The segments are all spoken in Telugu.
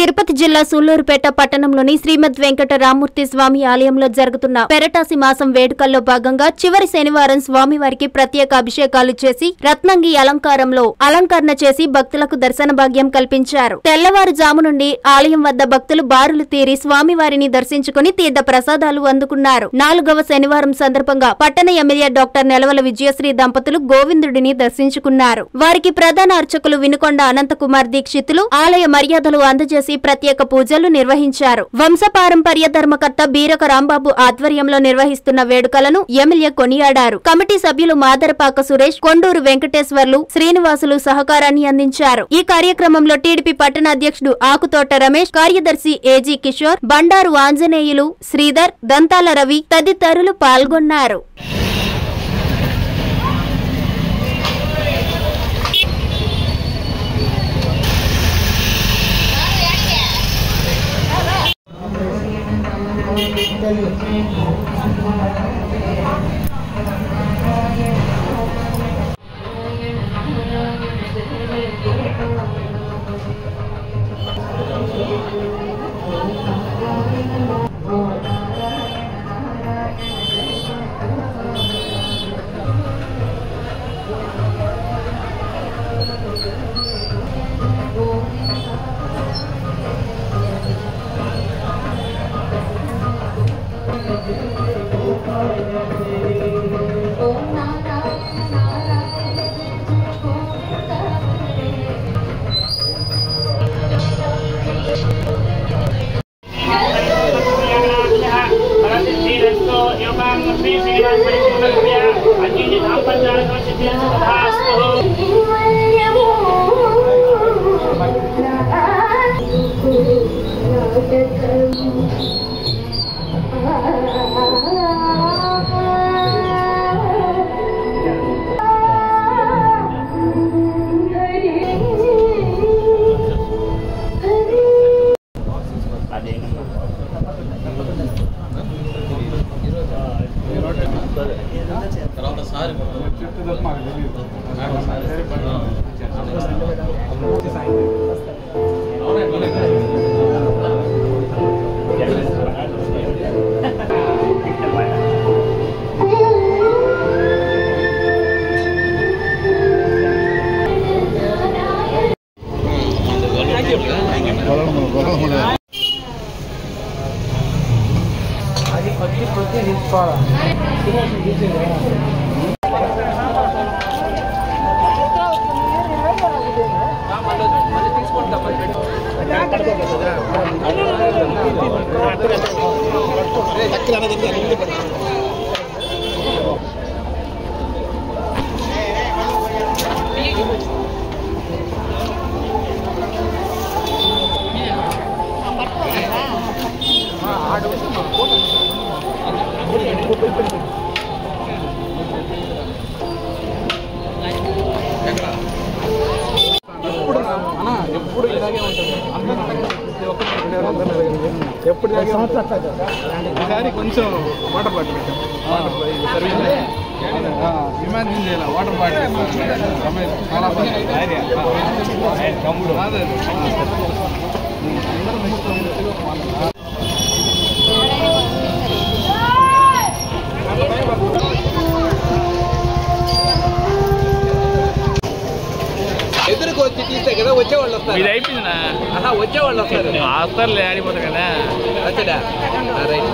తిరుపతి జిల్లా సూళ్లూరుపేట పట్టణంలోని శ్రీమద్ వెంకట రామూర్తి స్వామి ఆలయంలో జరుగుతున్న పెరటాసి మాసం వేడుకల్లో భాగంగా చివరి శనివారం స్వామివారికి ప్రత్యేక అభిషేకాలు చేసి రత్నంగి అలంకారంలో అలంకరణ చేసి భక్తులకు దర్శన భాగ్యం కల్పించారు తెల్లవారుజాము నుండి ఆలయం వద్ద భక్తులు బారులు తీరి స్వామివారిని దర్శించుకుని తీర్థ ప్రసాదాలు అందుకున్నారు నాలుగవ శనివారం సందర్భంగా పట్టణ ఎమ్మెల్యే డాక్టర్ నెలవల విజయశ్రీ దంపతులు గోవిందుడిని దర్శించుకున్నారు వారికి ప్రధాన అర్చకులు వినుకొండ అనంతకుమార్ దీక్షితులు ఆలయ మర్యాదలు అందజేసి ప్రత్యేక పూజలు నిర్వహించారు వంశపారంపర్య ధర్మకర్త బీరక రాంబాబు ఆధ్వర్యంలో నిర్వహిస్తున్న వేడుకలను ఎమ్మెల్యే కొనియాడారు కమిటీ సభ్యులు మాదరపాక సురేష్ కొండూరు వెంకటేశ్వర్లు శ్రీనివాసులు సహకారాన్ని అందించారు ఈ కార్యక్రమంలో టీడీపీ పట్టణ అధ్యక్షుడు ఆకుతోట రమేష్ కార్యదర్శి ఏజీ కిషోర్ బండారు ఆంజనేయులు శ్రీధర్ దంతాల రవి తదితరులు పాల్గొన్నారు परसिद्धिरस्तो योगां श्री श्रीराम परिपूर्णस्य अजीति धाम्पञ्चाशो सिद्धिरस्तु तथास्तु ఎప్పుడు ఇలాగే ఉంటుంది అందరూ ప్రతి ఒక్కరు ఎప్పుడు ఇలాగే ఉంటుంది ఈసారి కొంచెం వాటర్ బాటిల్ ఇమాజిన్ చేయాలి వాటర్ బాటిల్ రమేష్ చాలా బాగుంది తమ్ముడు అదే అందరూ ముగ్గురు ఎదురుకు వచ్చి తీస్తే కదా వచ్చేవాళ్ళు వస్తారు ఇది అయిపోయిందినా ఆహా వచ్చేవాళ్ళు వస్తారు హాస్టల్ ఆడిపోతా కదా వచ్చాడా రైట్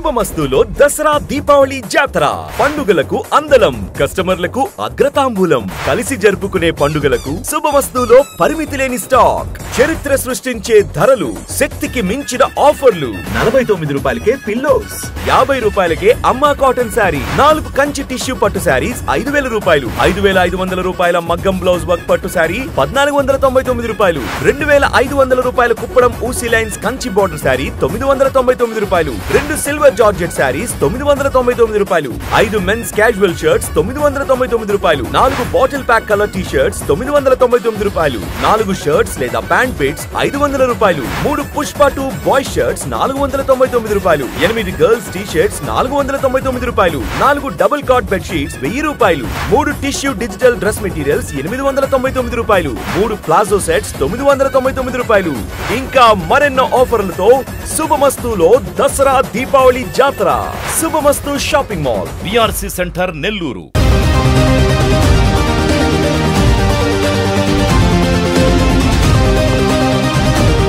శుభమస్తులో దసరా దీపావళి జాతర పండుగలకు అందలం కస్టమర్లకు అగ్రతాంబూలం కలిసి జరుపుకునే పండుగలకు శుభమస్తులో పరిమితి లేని స్టాక్ చరిత్ర సృష్టించే ధరలు శక్తికి మించిన ఆఫర్లు నలభై తొమ్మిది రూపాయలకే పిల్లోస్ యాభై రూపాయలకే అమ్మా కాటన్ శారీ నాలుగు కంచి టిష్యూ పట్టు శారీస్ ఐదు వేల రూపాయలు ఐదు వేల ఐదు వందల రూపాయల మగ్గం బ్లౌజ్ వర్క్ పట్టు శారీ పద్నాలుగు వందల తొంభై తొమ్మిది రూపాయలు రెండు వేల ఐదు వందల రూపాయల కుప్పడం ఊసీ లైన్స్ కంచి బోర్డర్ శారీ తొమ్మిది వందల తొంభై తొమ్మిది రూపాయలు రెండు సిల్వర్ జార్జెట్ శారీస్ తొమ్మిది వందల తొంభై తొమ్మిది రూపాయలు ఐదు మెన్స్ క్యాజువల్ షర్ట్స్ తొమ్మిది వందల తొంభై తొమ్మిది రూపాయలు నాలుగు bottle pack colour T shirts తొమ్మిది వందల తొంభై తొమ్మిది రూపాయలు నాలుగు షర్ట్స్ లేదా ప్యాంట్ పిట్స్ ఐదు వందల రూపాయలు మూడు పుష్ప టూ బాయ్ షర్ట్స్ నాలుగు వందల తొంభై తొమ్మిది రూపాయలు ఎనిమిది గర్ల్స్ టీ షర్ట్స్ నాలుగు వందల తొంభై తొమ్మిది రూపాయలు నాలుగు డబుల్ కాట్ బెడ్ షీట్స్ వెయ్యి రూపాయలు మూడు టిష్యూ డిజిటల్ డ్రెస్ మెటీరియల్స్ ఎనిమిది వందల తొంభై తొమ్మిది రూపాయలు మూడు ప్లాజో సెట్స్ తొమ్మిది వందల తొంభై తొమ్మిది రూపాయలు ఇంకా మరెన్నో ఆఫర్లతో శుభమస్తులో దసరా దీపావళి జాతర శుభమస్తు shopping mall V R C centre Nellore